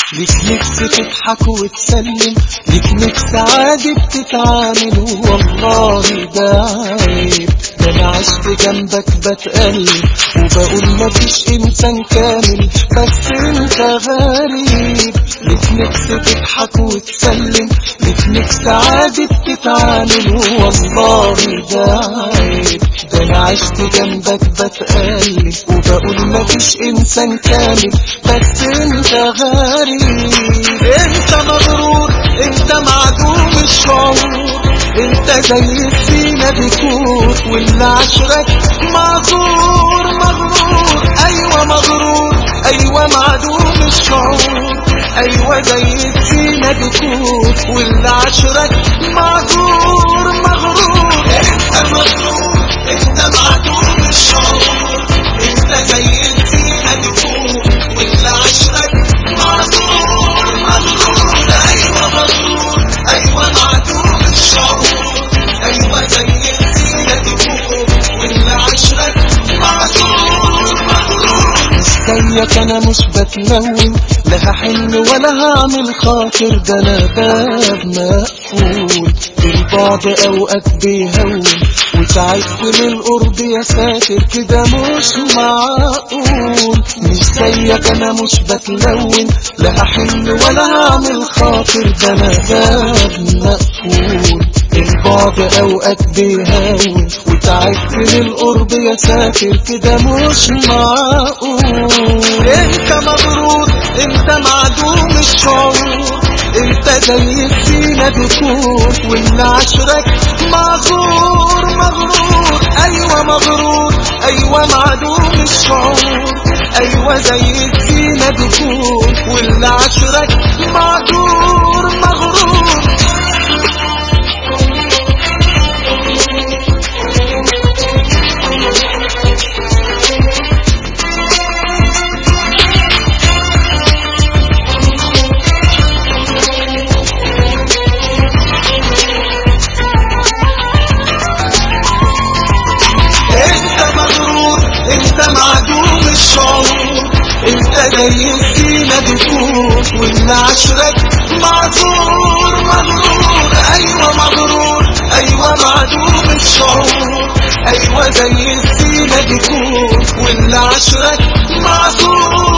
ليك نفس تضحك وتسلم ليك نفس عادي بتتعامل والله ده عيب ده انا عشت جنبك بتقلب وبقول مفيش انسان كامل بس انت غريب ليك نفس تضحك وتسلم ليك نفس عادي بتتعامل والله ده عيب ده انا عشت جنبك بتقلب وبقول مفيش انسان كامل بس انت غريب انت مغرور انت معدوم الشعور انت زي السينا بتفوت واللي عشرك معذور مغرور ايوه مغرور ايوه معدوم الشعور ايوه زي السينا بتفوت واللي عشرك معذور مغرور انت مغرور انت معدوم الشعور انت زي السينا بتفوت واللي عشرك معذور مغرور ايوه مغرور ايوه معدوم الشعور ايوه زي السينا بتفوت واللي عشرك معذور مغرور زيك انا مش بتلون لا هحن ولا هعمل خاطر ده انا باب مقفول البعد اوقات بيهون وتعبت من القرب يا ساتر كده مش معقول مش زيك انا مش بتلون لا هحن ولا هعمل خاطر ده انا باب مقفول البعد اوقات بيهون وتعبت من القرب يا ساتر كده مش معقول انت مغرور انت معدوم الشعور انت زي السينا بتفوت واللي عشرك معذور مغرور ايوه مغرور ايوه معدوم الشعور ايوه زي السينا بتفوت واللي عشرك معذور مغرور انت مغرور انت معدوم الشعور انت زي السينا بتفوت واللي عشرك معذور مغرور ايوه مغرور ايوه معدوم الشعور ايوه زي السينا بتفوت واللي عشرك معذور